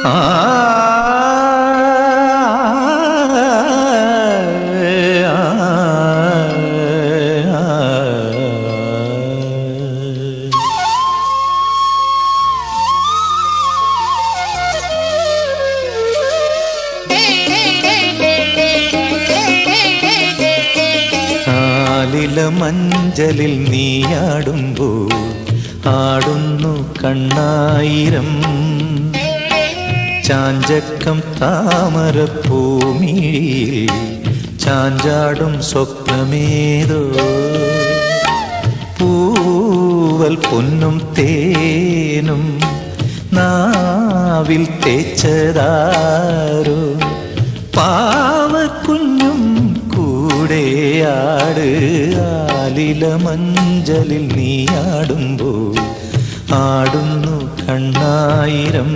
ആ ആലില മഞ്ചലിൽ നീയാടുമ്പോൾ ആടുന്നു കണ്ണായിരം ചാഞ്ചക്കം താമരപ്പൂമിഴിയിൽ ചാഞ്ചാടും സ്വപ്നമേതോ പൂവൽ പൊന്നും തേനും നാവിൽ തേച്ചതാരോ പാവക്കുഞ്ഞും കൂടെയാട് ആലില മഞ്ചലിൽ നീയാടുമ്പോൾ ആടുന്നു കണ്ണായിരം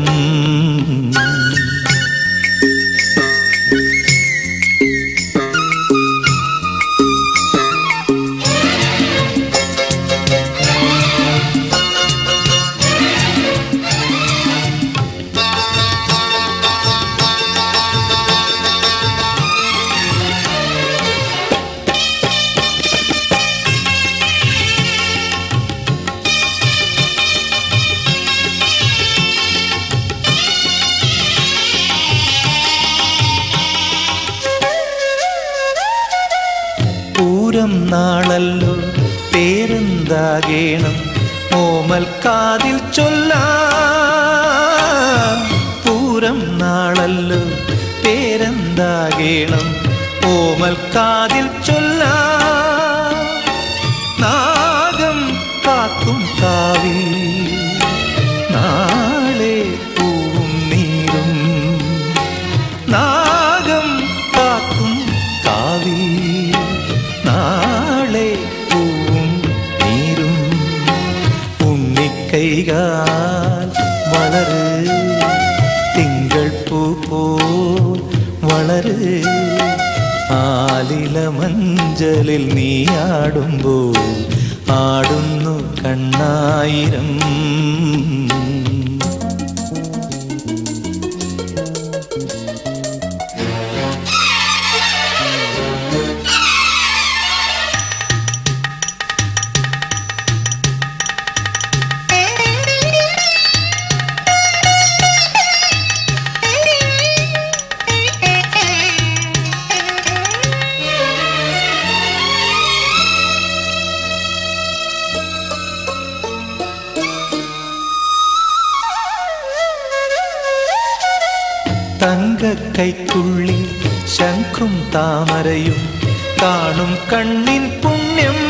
പൂരം നാളല്ലോ പേരെന്താകേണം ഓമൽ കാതിൽ ചൊല്ലാ പൂരം നാളല്ലോ പേരെന്താകേണം ഓമൽ കാതിൽ ചൊല്ലാ നാഗം കാക്കും കാവിൽ നാളെ പൂവും നീരും നാഗം കാക്കും കാവിൽ നാളെ പൂവും നീരും ഉണ്ണിക്കൈകാൽ വളര് തിങ്കൾ പൂ പോൽ വളര് ആലില മഞ്ചലിൽ നീയാടുമ്പോൾ ആടുന്നു കണ്ണായിരം തങ്കക്കൈക്കുള്ളിൽ ശംഖും താമരയും കാണും കണ്ണിൻ പുണ്യം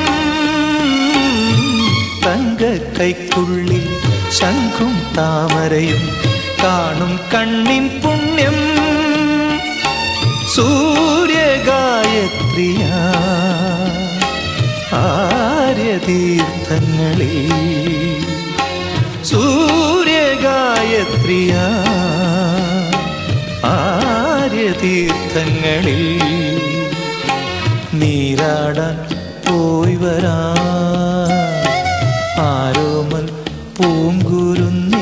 തങ്കക്കൈക്കുള്ളിൽ ശംഖും താമരയും കാണും കണ്ണിൻ പുണ്യം സൂര്യഗായത്രിയ ആര്യതീർത്ഥങ്ങളിൽ സൂര്യഗായത്രിയ ആര്യതീർത്ഥങ്ങളിൽ നീരാടാൻ പോയി വരാ ആരോമൽ പൂങ്കുരുന്നേ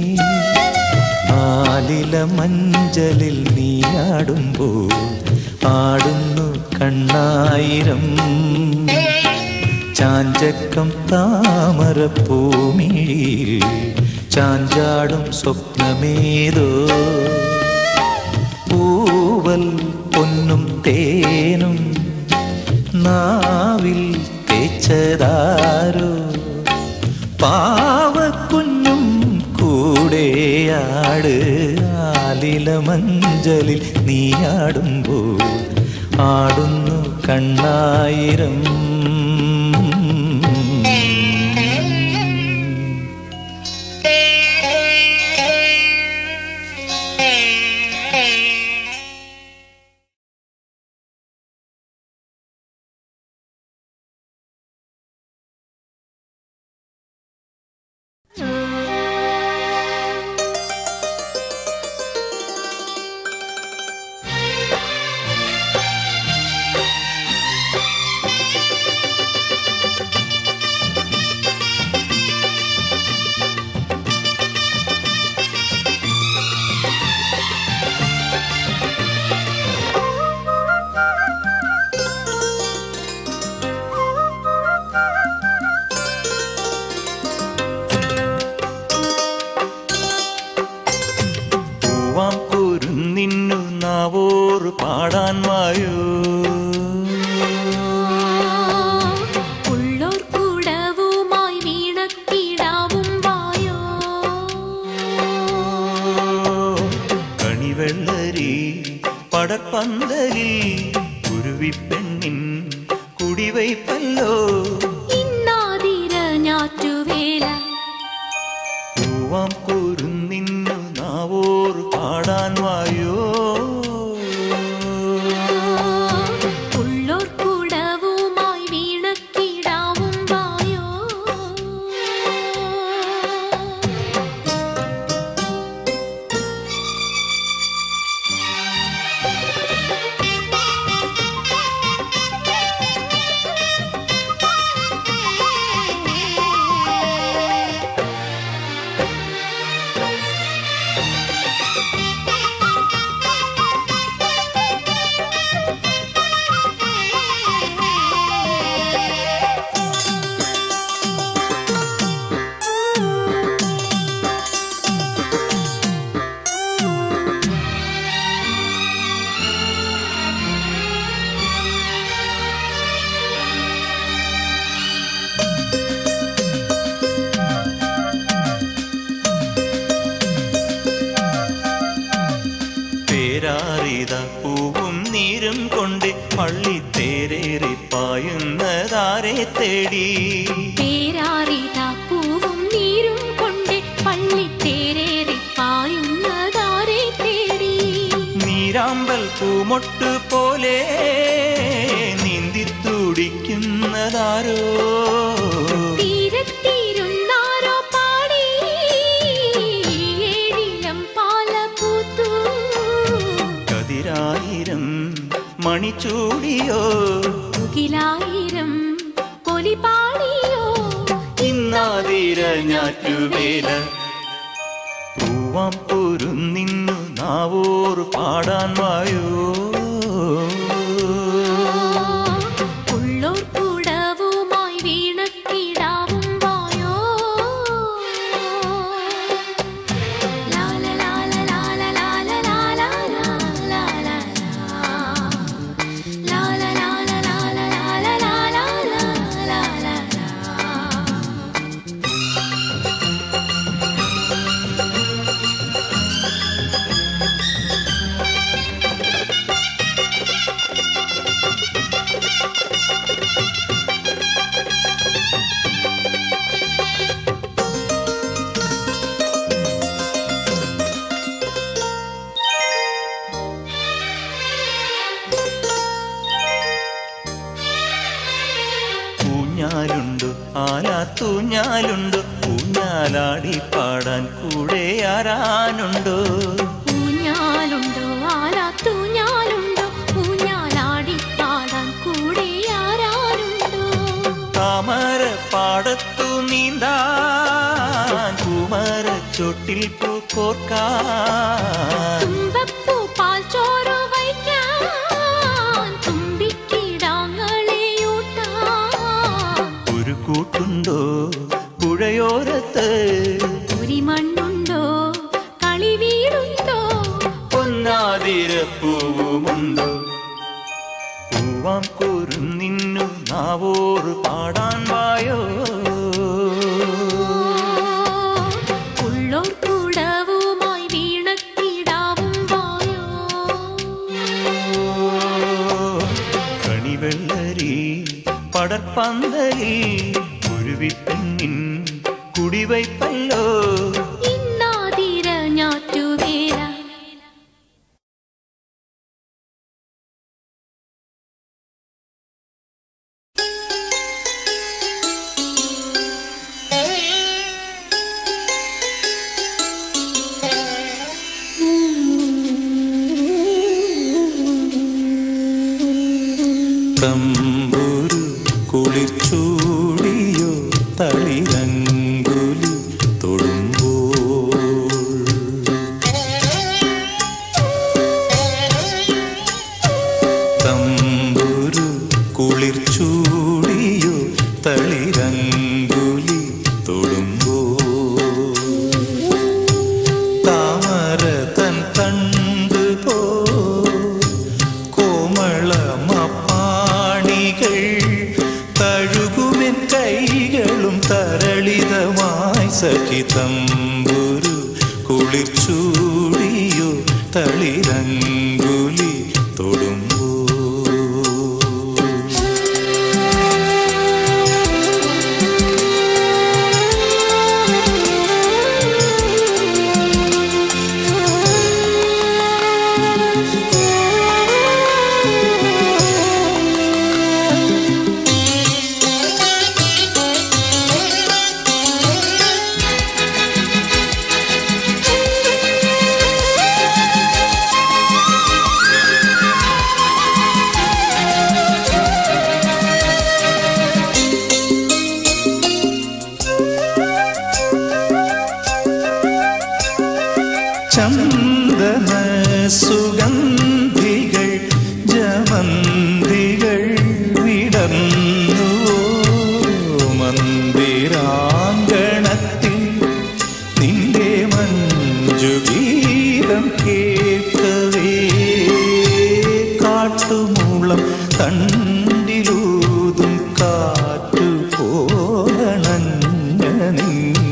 ആലില മഞ്ചലിൽ നീയാടുമ്പോൾ ആടുന്നു കണ്ണായിരം ചാഞ്ചക്കം താമരപ്പൂമിഴിയിൽ ചാഞ്ചാടും സ്വപ്നമേതോ പൂവൽ പൊന്നും തേനും നാവിൽ തേച്ചതാരോ പാവക്കുഞ്ഞും കൂടെയാട് ആലില മഞ്ചലിൽ നീയാടുമ്പോൾ ആടുന്നു കണ്ണായിരം ആ കണിവെള്ളരി പടപ്പന്തലിൽ കുരുവിപ്പെണ്ണിൻ കുടിവയ്പ്പല്ലോ ഇന്നാതിര ഞാറ്റുവേല പൂവാം കുരുന്നിന്നു നാവോർ പാടാൻ വായോ ഉള്ളോർ കുടവുമായി വീണക്കിടാവും വായോ പേരാറിത പൂവും നീരും കൊണ്ട് പള്ളി തേരേറി പായുന്നതാരെ തേടി പേരാറിത പൂവും നീരും കൊണ്ട് പള്ളിത്തേരേറി പായുന്നതാരെ തേടി നീരാമ്പൽ പൂമൊട്ട് പോലെ നീന്തി തുടിക്കുന്നതാരോ തീരത്തിരുന്നാരോ പാടി ഏഴിലം പാല പൂത്തു കതിരായിരം മണിച്ചൂടിയോ മുകിലായിരം കൊലി പാടിയോ ഇന്നാതിര ഞാറ്റുവേല പൂവാം പോരും നിന്നു നാവോർ പാടാൻ വായോ ഉള്ളോർ കുടവുമായി വീണക്കിടാവും വായോ ലാല ലാല ലാല ലാല ലാല ലാല ലാല ലാല ലാല ലാല ലാല ലാല ലാല ഊഞ്ഞാലുണ്ടു ആലാത്തൂഞ്ഞാലുണ്ടു ഊഞ്ഞാലാടി പാടാൻ കൂടെ ആരാനുണ്ടോ ഊഞ്ഞാലുണ്ടോ ആലാത്തൂഞ്ഞാലുണ്ടോ ഊഞ്ഞാലാടി പാടാൻ കൂടെ ആരാരുണ്ടോ താമര പാടത്തു നീന്താൻ കുമര ചൊട്ടിൽ പൂക്കോർക്കാൻ തുമ്പപ്പൂ പാൽച്ചോറ് വയ്ക്കാൻ തുമ്പിക്കിടാങ്ങളെയൂട്ടാൻ ഒരു കൂട്ടുണ്ടോ പുഴയോരത്ത് ഒരു മണ്ണുണ്ടോ കളി വീടുണ്ടോ പൊന്നാതിരപ്പൂവുമുണ്ടോ പൂവാം കൂറും നിന്നു നാവോർ പാടാൻ വായോ ഉള്ളോർ കുടവുമായി വീണക്കിടാവും വായോ കണിവെള്ളരി പടർപ്പന്തലിൽ കുരുവിപ്പെണ്ണിൻ കുടിവയ്പ്പല്ലോ ഇന്നാതിര ഞാറ്റുവേല തമ്പുരു കുളിർച്ചൂടിയോ തളിരങ്കുലി തൊടുമ്പോൾ തമ്പുരു കുളിർച്ചൂടിയോ തളിരങ്കുലി തൊടുമ്പോൾ താമര തൻ തണ്ട് പോ കോമളമാണികൾ തഴുകുമെൻ കൈകളും തരളിതമായി സഖിതമ്പുരു കുളിർച്ചൂടിയോ തളിരങ്കുലി തൊടുമ്പോ ചന്ദന സുഗന്ധികൾ ജമന്തികൾ വിടർന്നു മന്ദിരാങ്കണത്തിൽ നിന്റെ മഞ്ജുഗീതം കേൾക്കവേ കാട്ടുമൂളം തണ്ടിലൂതും കാറ്റു പോകണഞ്ഞ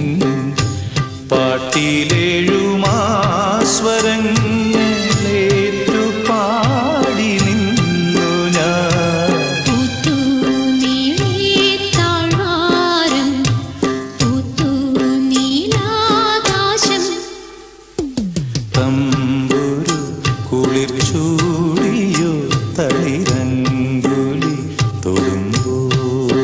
പാട്ടിലേഴുമാസ്വരങ്ങളേറ്റു പാടി നിന്നു ഞാൻ പൂത്തു നീളത്താഴ്വാരം പൂത്തു നീലാകാശം തമ്പുരു കുളിർ ചൂടിയോ തളിരങ്കുലി തൊടുമ്പോൾ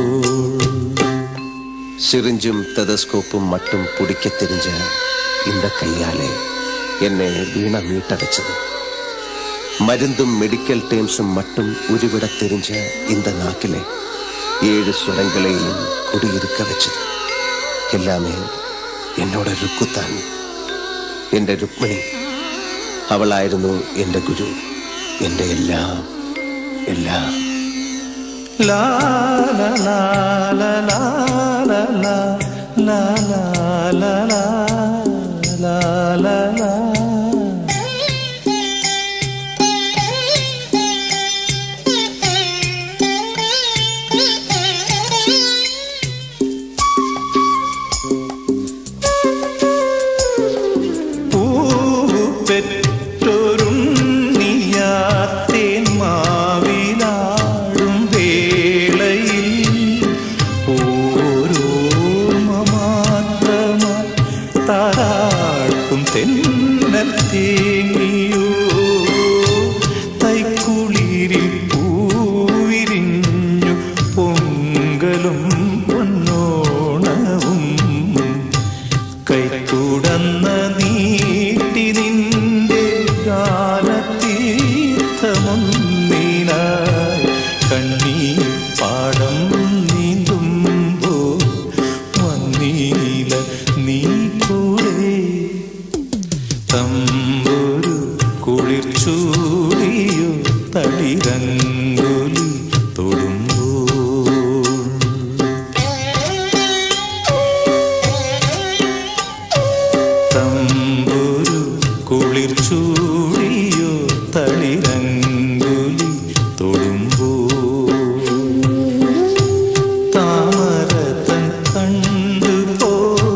സിറിഞ്ചും ടെതസ്കോപ്പും மட்டும் பிடிக்க தெரிஞ்ச இந்த கையாலே என்னை வீண மீட்டடைச்சது மருந்தும் மெடிக்கல் டேம்ஸும் மட்டும் உருவிட தெரிஞ்ச இந்த நாக்கிலே ஏழு സ്വരങ്ങളെയും കുടിയിരുക്ക വെച്ചത് എല്ലാമേ എന്നോട് രുക്കുത്താൻ എൻ്റെ രുക്മിണി അവളായിരുന്നു എൻ്റെ ഗുരു എൻ്റെ എല്ലാം എല്ലാം La la la la la la la la la la la la la la പൂവു പെറ്റൊരുണ്ണിയാത്തേൻ മാവിലാടും വേളയിൽ ഓരോർമ്മ മാത്രമായി താരാട്ടും തെന്നൽ തേങ്ങിയോ തൈക്കുളിരിൽ പൂവിരിഞ്ഞു പൊങ്കലും പൊന്നോണവും കൈക്കുടന്ന നീട്ടി നിന്റെ ഗാനതീർത്ഥമൊന്നിനായി കണ്ണീർ പാടം നീന്തുമ്പോ വന്നീല നീ കൂടെ തമ്പൊരു കുളിർ ചൂടിയോ തളിരങ്കുലി തൊടുമ്പോൾ തമ്പുരു കുളിർ ചൂടിയോ തളിരങ്കുലി തൊടുമ്പോ താമരതൻ കണ്ടുപോ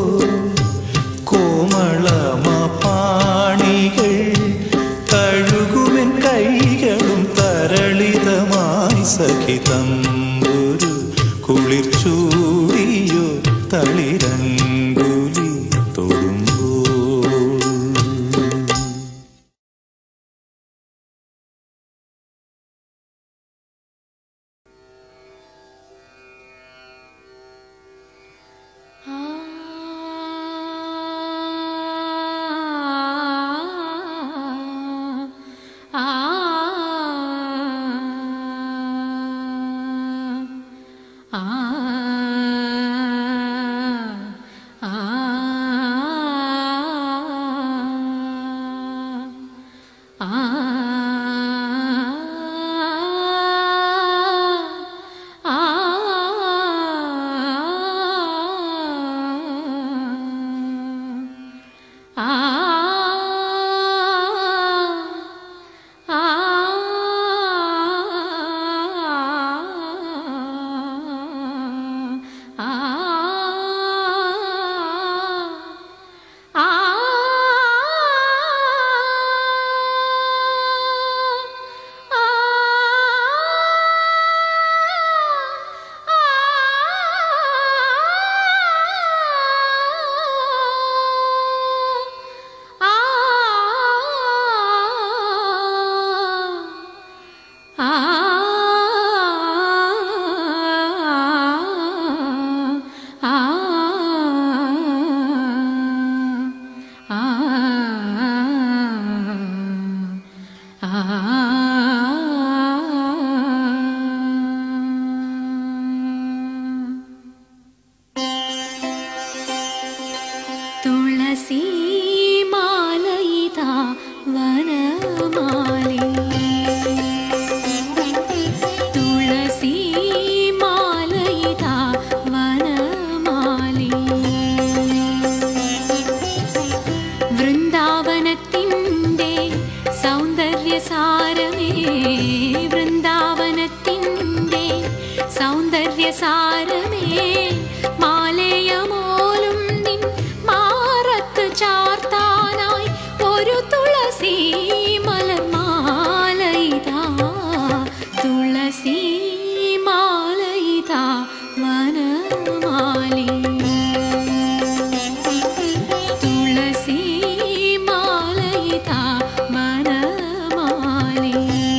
കോമളമാ പാണികൾ കഴുകുമെൻ കൈകളും തരളിതമായി സഖിതമ്പുരു കുളിർ ചൂടിയോ തളിരങ്കുലി തൊടുമ്പോൾ ആ ആ ആ സൗന്ദര്യസാരമേ മാലയമോലും നിൻ മാറത്ത് ചാർത്താനായി ഒരു തുളസി മലർമാലയിതാ തുളസി മാലയിതാ വനമാലി തുളസി മാലയിതാ വനമാലി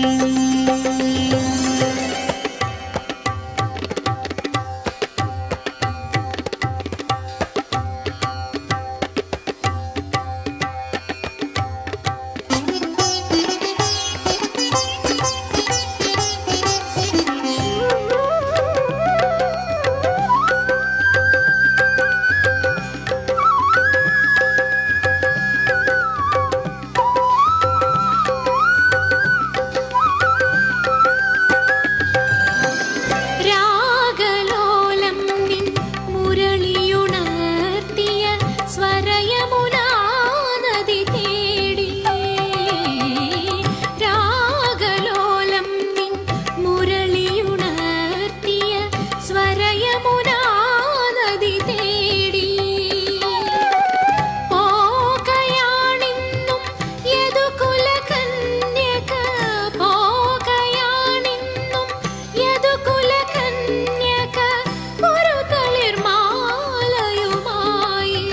രാഗലോലം നിൻ മുരളിയുണർത്തിയ സ്വരയമുനാ നദി തേടി രാഗലോലം നിൻ മുരളിയുണർത്തിയ സ്വരയമുനാ നദി തേടി പോകയാണിന്നും യദുകുലകന്യക പോകയാണിന്നും യദുകുലകന്യക ഒരു തളിർമാലയുമായി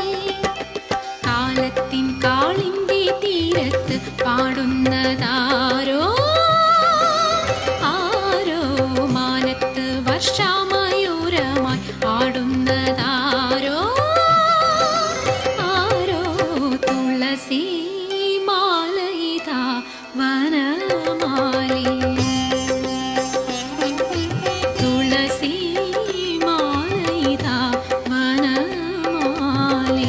കാലത്തിൻ കാളിന്റെ തീരത്ത് പാടുന്നതാരോ ആരോ മാനത്ത് വർഷാമയൂരമായി ആടുന്നതാരോ ആരോ തുളസി മാലയിതാ വനമാലി തുളസി മാലയിതാ വനമാലി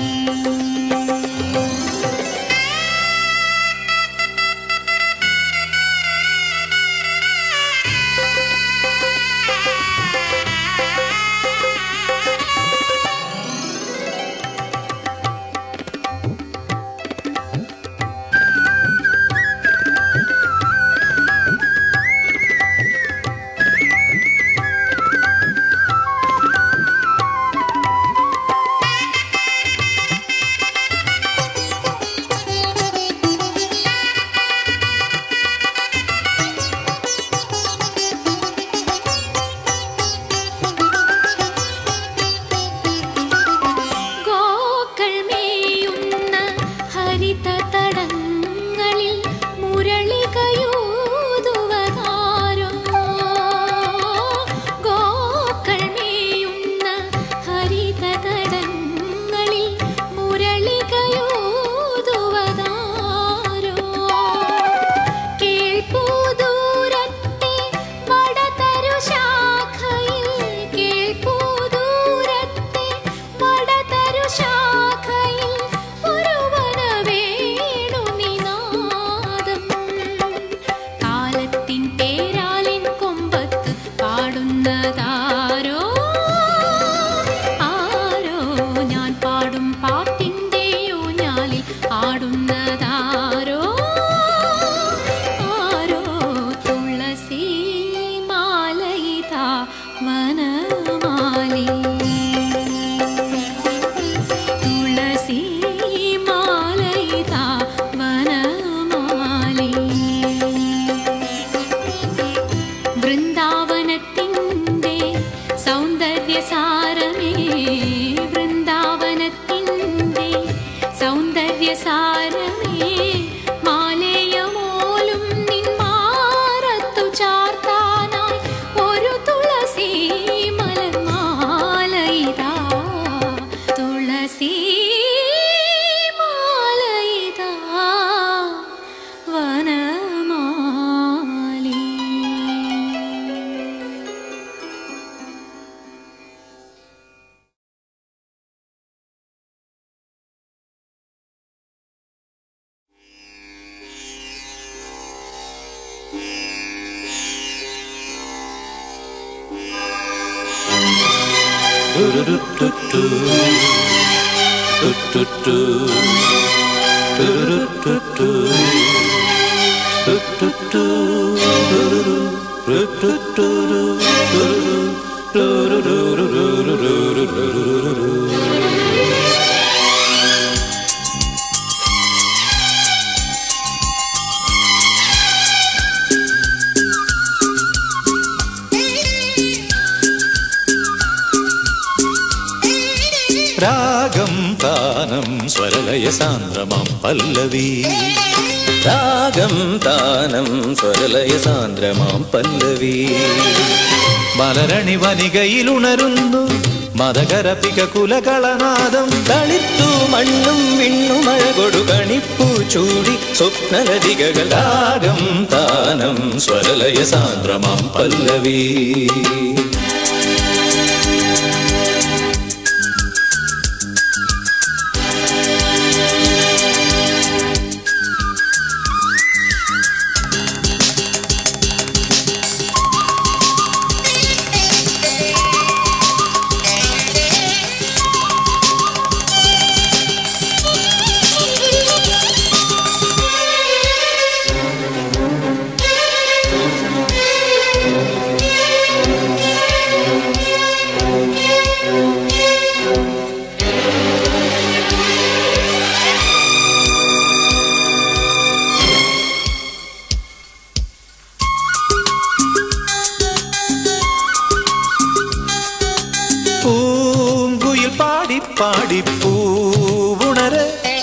ഗോക്കൾ മേയുന്ന ഹരിത തടങ്ങളിൽ മുരളികയൂതുവതാരോ ഗോക്കൾ മേയുന്ന ഹരിത തടങ്ങളിൽ മുരളികയൂതുവതാരോ കേൾപ്പൂ ദൂരത്തെ വടതരു ശാഖയിൽ കേൾപ്പൂ ദൂരത്തെ വടതരു ശാഖയിൽ ഒരു വനവേണുനിനാദം കാലത്തിൻ പേരാലിൻ കൊമ്പത്ത് പാടുന്നതാരോ ആരോ ഞാൻ പാടും പാട്ടിൻ്റെ ഊഞ്ഞാലിൽ ആടുന്നതാരോ ആരോ തുളസി മാലയിതാ വനമാലി തുളസി മാലയിതാ വനമാലി വൃന്ദാവനത്തിൻ്റെ സൗന്ദര്യസാരമേ വൃന്ദാവനത്തിൻ്റെ സൗന്ദര്യസാരമേ മാലയമോലും നിൻ മാറത്തു ചാർത്താനായി ഒരു തുളസി മലർമാലയിതാ തുളസി മാലയിതാ വനമാലി ും രാഗം താനം സ്വരലയ സാന്ദ്രമാം പല്ലവി രാഗം താനം സ്വരലയ സാന്ദ്രമാം പല്ലവി മലരണി വനികയിലുണരുന്നു മതകരപിക കുലകളനാദം തളിർത്തു മണ്ണും വിണ്ണുമഴ കൊടു കണിപ്പൂ ചൂടി സ്വപ്നലതികകൾ രാഗം താനം സ്വരലയ സാന്ദ്രമാം പല്ലവി പൂങ്കുയിൽ പാടി പാടി പൂവുണരെ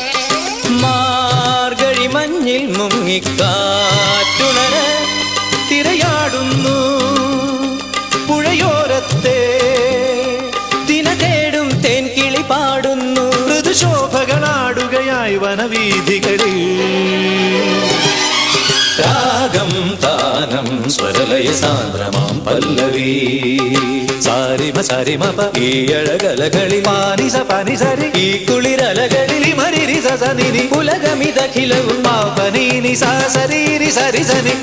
മാർഗഴി മഞ്ഞിൽ മുങ്ങിക്കാറ്റുണര തിരയാടുന്നു പുഴയോരത്തെ ദിന തേടും തേൻകിളി പാടുന്നു ഋതുശോഭകളാടുകയായി വനവീഥികളിൽ രാഗം താനം സ്വരലയ സാന്ദ്രമാം പല്ലവി സാരിമ സരിമപ ഈ അഴകലകളിൽ പാനിസ പനിസരി ഈ കുളിരലകളിൽ മരിരി സനിനി ഉലകമിതഖിലവും പാപനീനി സരീരി സരി സനി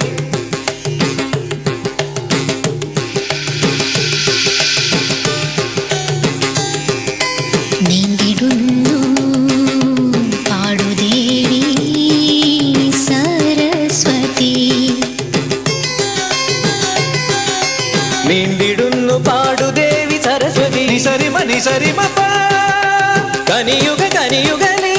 നീണ്ടിടുന്നു പാടുദേവി സരസ്വതി നീണ്ടിടുന്നു പാടുദേവി സരസ്വതി നിസരിമ നിസരിമപ കനിയുഗ കനിയുഗ നീ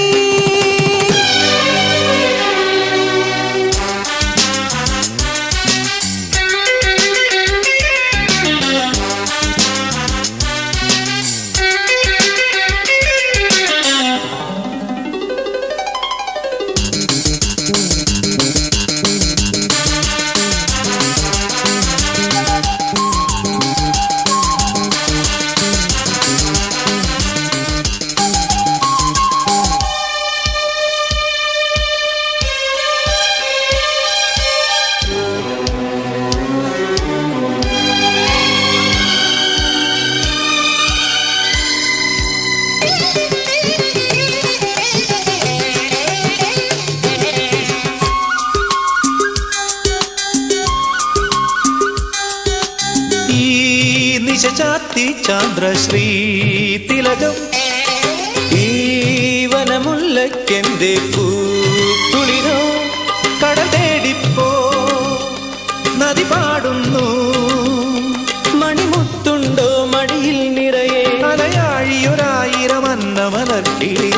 ഈ നിശചാത്തി ചാന്ദ്രശ്രീ തിലകം ഈ വനമുല്ലക്കെന്തേ പൂത്തുളിരോ കടൽ തേടിപ്പോ നദി പാടുന്നു മണിമുത്തുണ്ടോ മടിയിൽ നിറയെ അലയാഴിയൊരായിരം അന്നമലർക്കിളിയ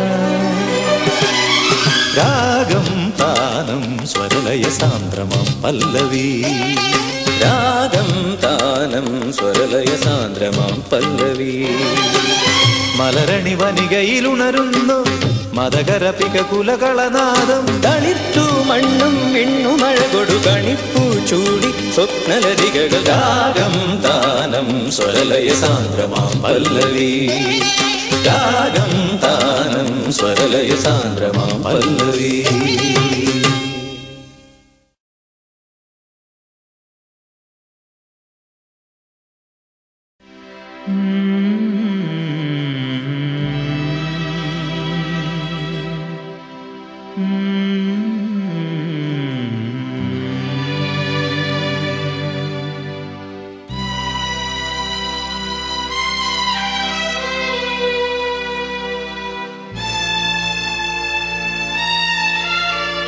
രാഗം താനം സ്വരലയ സാന്ദ്രമം പല്ലവി രാഗം താനം സ്വരലയ സാന്ദ്രമാം പല്ലവി മലരണി വനികയിലുണരുന്നു മതകരപിക കുലകളനാദം തളിർത്തു മണ്ണും വിണ്ണുമഴ കൊടു കണിപ്പൂ ചൂടി സ്വപ്നലതികകൾ രാഗം താനം സ്വരലയ സാന്ദ്രമാം പല്ലവി രാഗം താനം സ്വരലയ സാന്ദ്രമാം പല്ലവി ും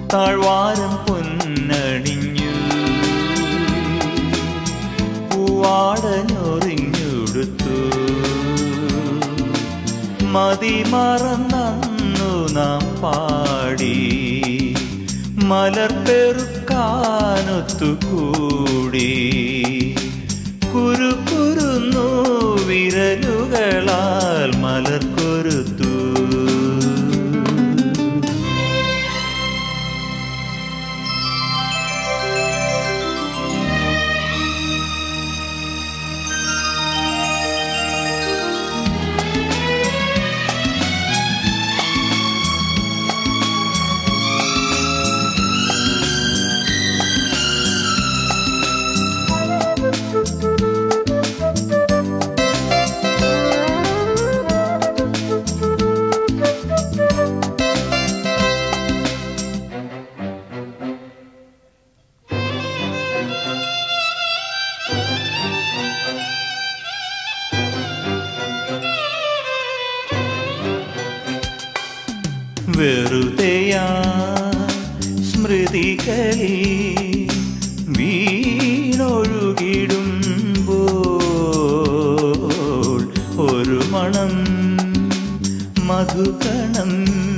താഴ്വാരം പൊന്നണിഞ്ഞു പൂവാടഞ്ഞൊറിഞ്ഞുടുത്തു മതി മറന്നു നാം പാടി മലർപ്പെറുക്കാനൊത്തുകൂടി കുരുക്കുരുന്നു വിരലുകളാൽ മലർക്കൊരുത്തു വെറുതെയാ സ്മൃതികളിൽ വീണൊഴുകിടുമ്പോൾ ഒരു മണം മധുകണം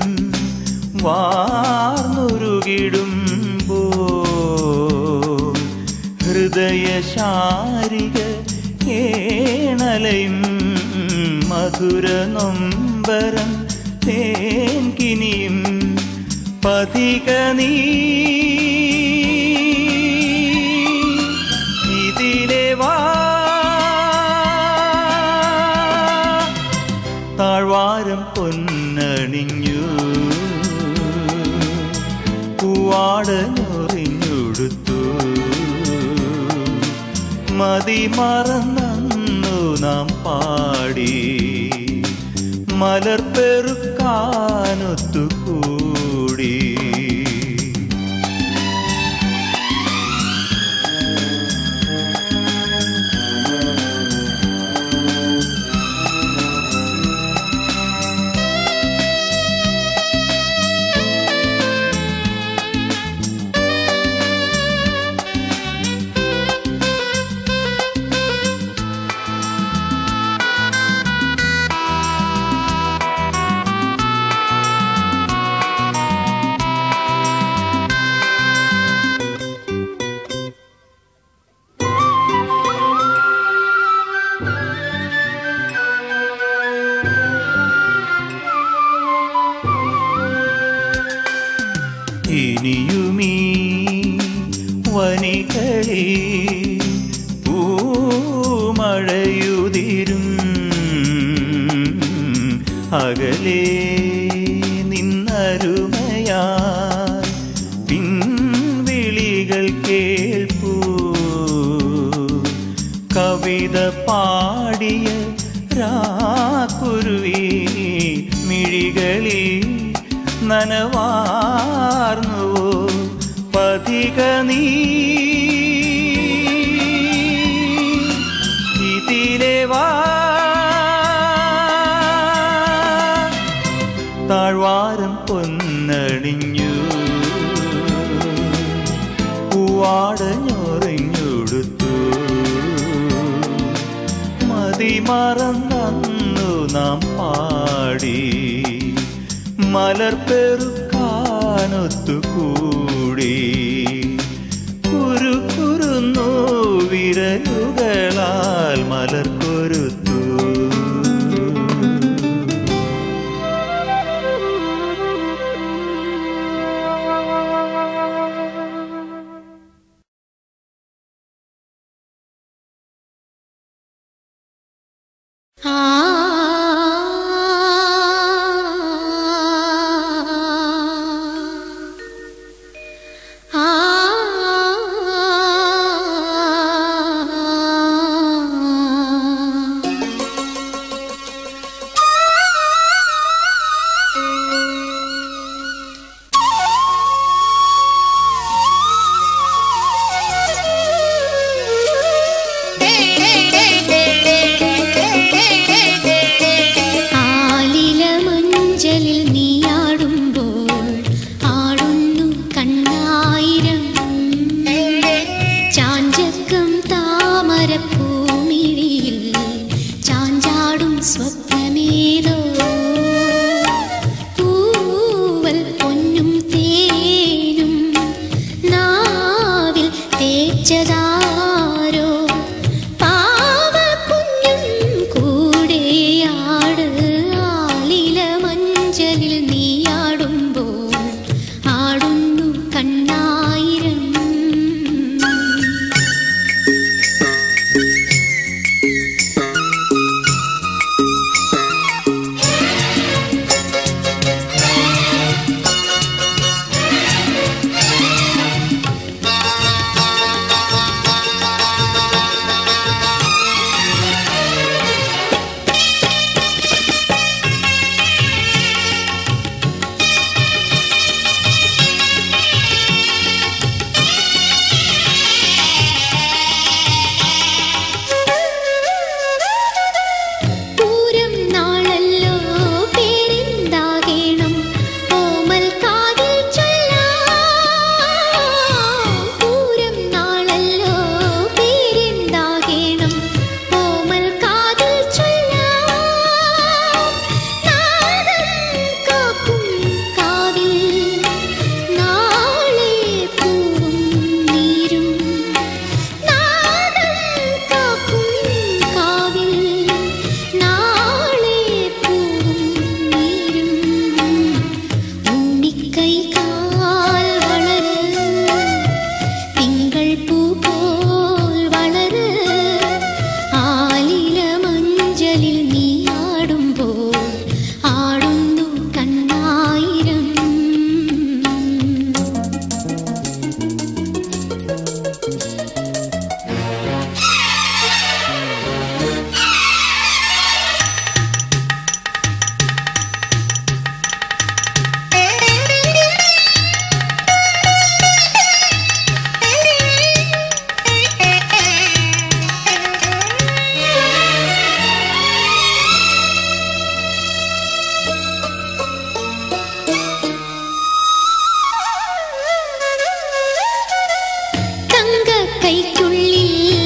വാർന്നൊരുകിടുമ്പോൾ ഹൃദയശാരിക ഏണലയും മധുര നൊമ്പരം തേൻകിനിയും പതിക നീ ഇതിലെ വാ താഴ്വാരം പൊന്നണിഞ്ഞു പൂവാടഞ്ഞൊറിഞ്ഞുടുത്തു മതി മറന്നു നാം പാടി മലർപ്പെറുക്കാനൊത്തുകൂടി ഇനിയുമീ വനികളിൽ പൂമഴയുതിരും അകലെ നിന്നരുമയാ പിൻവിളികൾ കേൾപ്പൂ കവിത പാടിയ രാക്കുരുവി മിഴികളിൽ നനവാർന്നുവോ പതിക നീ ഇതിലെ വാ താഴ്വാരം പൊന്നണിഞ്ഞു പൂവാടഞ്ഞൊറിഞ്ഞുടുത്തു മതി മറന്നു നാം പാടി മലർപ്പെറുക്കാനൊത്തുകൂടി കുരുക്കുരുന്നു വിരലുകളാൽ മലർക്കൊരുത്തു Hey, hey, hey, hey, hey, hey, hey, hey, hey.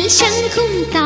ശംഖും താ